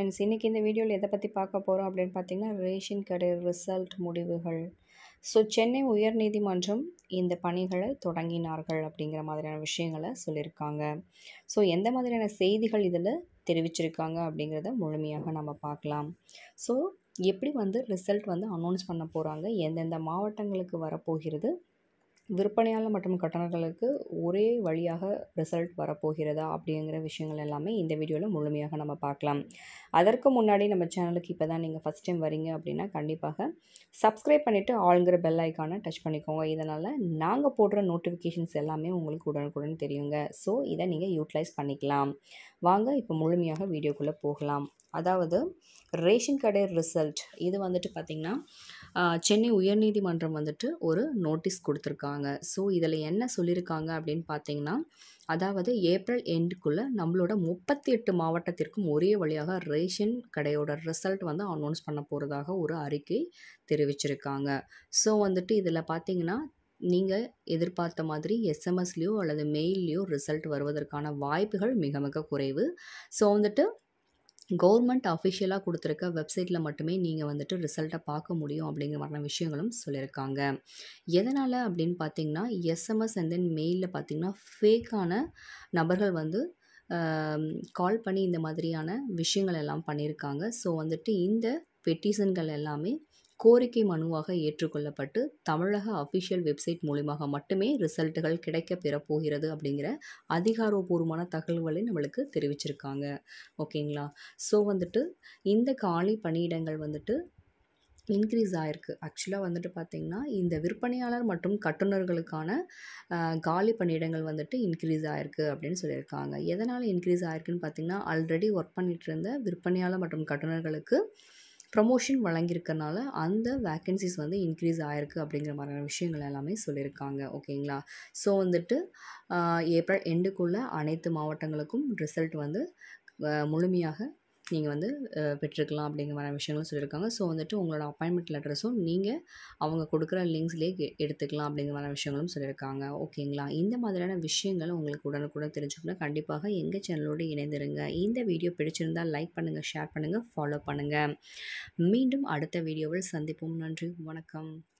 friends இன்றைக்கி இந்த வீடியோவில் எதை பற்றி பார்க்க போகிறோம் அப்படின்னு பார்த்தீங்கன்னா ரேஷன் கடை ரிசல்ட் முடிவுகள் ஸோ சென்னை உயர்நீதிமன்றம் இந்த பணிகளை தொடங்கினார்கள் அப்படிங்கிற மாதிரியான விஷயங்களை சொல்லியிருக்காங்க ஸோ எந்த மாதிரியான செய்திகள் இதில் தெரிவிச்சிருக்காங்க அப்படிங்கிறத முழுமையாக நம்ம பார்க்கலாம் ஸோ எப்படி வந்து ரிசல்ட் வந்து அனௌன்ஸ் பண்ண போகிறாங்க எந்தெந்த மாவட்டங்களுக்கு வரப்போகிறது விற்பனையாளர் மற்றும் கட்டணங்களுக்கு ஒரே வழியாக ரிசல்ட் வரப்போகிறதா அப்படிங்கிற விஷயங்கள் எல்லாமே இந்த வீடியோவில் முழுமையாக நம்ம பார்க்கலாம் அதற்கு முன்னாடி நம்ம சேனலுக்கு இப்போ தான் நீங்கள் ஃபஸ்ட் டைம் வரீங்க அப்படின்னா கண்டிப்பாக சப்ஸ்கிரைப் பண்ணிவிட்டு ஆளுங்கிற பெல் ஐக்கானை டச் பண்ணிக்கோங்க இதனால் நாங்கள் போடுற நோட்டிஃபிகேஷன்ஸ் எல்லாமே உங்களுக்கு உடனுக்குடன் தெரியுங்க ஸோ இதை நீங்கள் யூட்டிலைஸ் பண்ணிக்கலாம் வாங்க இப்போ முழுமையாக வீடியோக்குள்ளே போகலாம் அதாவது ரேஷன் கடை ரிசல்ட் இது வந்துட்டு பார்த்திங்கன்னா சென்னை உயர்நீதிமன்றம் வந்துட்டு ஒரு நோட்டீஸ் கொடுத்துருக்காங்க ஸோ இதில் என்ன சொல்லியிருக்காங்க அப்படின்னு பார்த்தீங்கன்னா அதாவது ஏப்ரல் எண்டுக்குள்ளே நம்மளோட முப்பத்தி எட்டு மாவட்டத்திற்கும் ஒரே வழியாக ரேஷன் கடையோட ரிசல்ட் வந்து அனௌன்ஸ் பண்ண போகிறதாக ஒரு அறிக்கை தெரிவிச்சிருக்காங்க ஸோ வந்துட்டு இதில் பார்த்தீங்கன்னா நீங்கள் எதிர்பார்த்த மாதிரி எஸ்எம்எஸ்லேயோ அல்லது மெயில்லையோ ரிசல்ட் வருவதற்கான வாய்ப்புகள் மிக மிக குறைவு ஸோ வந்துட்டு கவர்மெண்ட் அஃபிஷியலாக கொடுத்துருக்க வெப்சைட்டில் மட்டுமே நீங்கள் வந்துட்டு ரிசல்ட்டை பார்க்க முடியும் அப்படிங்கிற மாதிரியான விஷயங்களும் சொல்லியிருக்காங்க எதனால் அப்படின்னு பார்த்தீங்கன்னா எஸ்எம்எஸ் அண்ட் தென் மெயிலில் பார்த்தீங்கன்னா ஃபேக்கான நபர்கள் வந்து கால் பண்ணி இந்த மாதிரியான விஷயங்கள் எல்லாம் பண்ணியிருக்காங்க ஸோ வந்துட்டு இந்த பெட்டிஷன்கள் எல்லாமே கோரிக்கை மனுவாக ஏற்றுக்கொள்ளப்பட்டு தமிழக அஃபிஷியல் வெப்சைட் மூலியமாக மட்டுமே ரிசல்ட்டுகள் கிடைக்க பெறப்போகிறது அப்படிங்கிற அதிகாரப்பூர்வமான தகவல்களை நம்மளுக்கு தெரிவிச்சிருக்காங்க ஓகேங்களா ஸோ வந்துட்டு இந்த காலி பணியிடங்கள் வந்துட்டு இன்க்ரீஸ் ஆகிருக்கு ஆக்சுவலாக வந்துட்டு பார்த்திங்கன்னா இந்த விற்பனையாளர் மற்றும் கட்டுநர்களுக்கான காலி பணியிடங்கள் வந்துட்டு இன்க்ரீஸ் ஆகிருக்கு அப்படின்னு சொல்லியிருக்காங்க எதனால் இன்க்ரீஸ் ஆகிருக்குன்னு பார்த்திங்கன்னா ஆல்ரெடி ஒர்க் பண்ணிகிட்டு இருந்த விற்பனையாளர் மற்றும் கட்டுநர்களுக்கு ப்ரமோஷன் வழங்கியிருக்கனால அந்த வேக்கன்சிஸ் வந்து இன்க்ரீஸ் ஆகிருக்கு அப்படிங்கிற மாதிரியான விஷயங்கள் எல்லாமே சொல்லியிருக்காங்க ஓகேங்களா ஸோ வந்துட்டு ஏப்ரல் எண்டுக்குள்ளே அனைத்து மாவட்டங்களுக்கும் ரிசல்ட் வந்து முழுமையாக நீங்கள் வந்து பெற்றுக்கலாம் அப்படிங்கிற மாதிரி விஷயங்களும் சொல்லியிருக்காங்க ஸோ வந்துட்டு உங்களோட அப்பாயின்மெண்ட் லெட்டர்ஸும் நீங்கள் அவங்க கொடுக்குற லிங்க்ஸ்லேயே எடுத்துக்கலாம் அப்படிங்கிற மாதிரி விஷயங்களும் சொல்லியிருக்காங்க ஓகேங்களா இந்த மாதிரியான விஷயங்கள் உங்களுக்கு உடனுக்குடன் தெரிஞ்சுக்கணும் கண்டிப்பாக எங்கள் சேனலோடு இணைந்திருங்க இந்த வீடியோ பிடிச்சிருந்தால் லைக் பண்ணுங்கள் ஷேர் பண்ணுங்கள் ஃபாலோ பண்ணுங்கள் மீண்டும் அடுத்த வீடியோவில் சந்திப்போம் நன்றி வணக்கம்